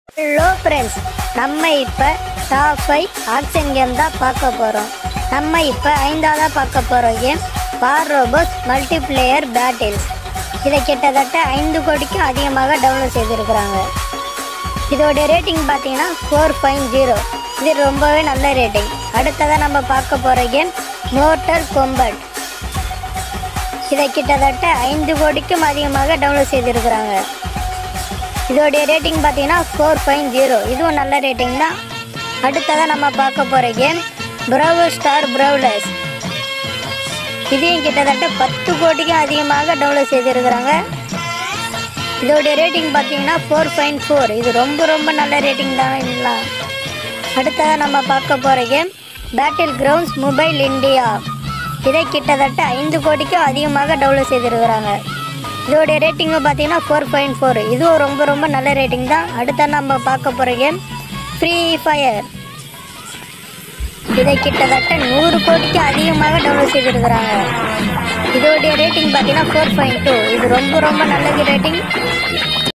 hello friends நம்ம இப்போ top five action game தான் பார்க்க போகிறோம் நம்ம இப்போ ஐந்தாவதாக பார்க்க போகிற game War Robots Multiplayer Battles இதை கிட்டத்தட்ட ஐந்து கோடிக்கும் அதிகமாக டவுன்லோட் செய்திருக்கிறாங்க இதோடைய ரேட்டிங் பார்த்தீங்கன்னா ஃபோர் பாயிண்ட் ஜீரோ இது ரொம்பவே நல்ல ரேட்டிங் அடுத்ததாக நம்ம பார்க்க போகிற கேம் மோட்டர் கொம்பட் இதை கிட்டத்தட்ட ஐந்து கோடிக்கும் அதிகமாக டவுன்லோட் செய்திருக்கிறாங்க இதோடைய ரேட்டிங் பார்த்தீங்கன்னா ஃபோர் பாயிண்ட் ஜீரோ இதுவும் நல்ல ரேட்டிங் தான் அடுத்ததாக நம்ம பார்க்க போகிற கேம் ப்ரௌ ஸ்டார் ப்ரௌலர்ஸ் இதையும் கிட்டத்தட்ட பத்து கோடிக்கும் அதிகமாக டவுன்லோட் செய்திருக்கிறாங்க இதோடைய ரேட்டிங் பார்த்தீங்கன்னா ஃபோர் பாயிண்ட் ஃபோர் இது ரொம்ப ரொம்ப நல்ல ரேட்டிங் தான் இல்லை அடுத்ததாக நம்ம பார்க்க போகிற game Battlegrounds Mobile India இதை கிட்டத்தட்ட ஐந்து கோடிக்கும் அதிகமாக டவுன்லோட் செய்திருக்கிறாங்க இதோடைய ரேட்டிங்கு பார்த்தீங்கன்னா ஃபோர் பாயிண்ட் ஃபோர் இதுவும் ரொம்ப ரொம்ப நல்ல ரேட்டிங் தான் அடுத்த நம்ம பார்க்க போகிற கேம் ஃப்ரீ ஃபயர் இதை கிட்டத்தட்ட நூறு கோடிக்கு அதிகமாக டவுன்லோட் செய்திருக்கிறாங்க இதோடைய ரேட்டிங் பார்த்தீங்கன்னா ஃபோர் பாயிண்ட் டூ இது ரொம்ப ரொம்ப நல்லது ரேட்டிங்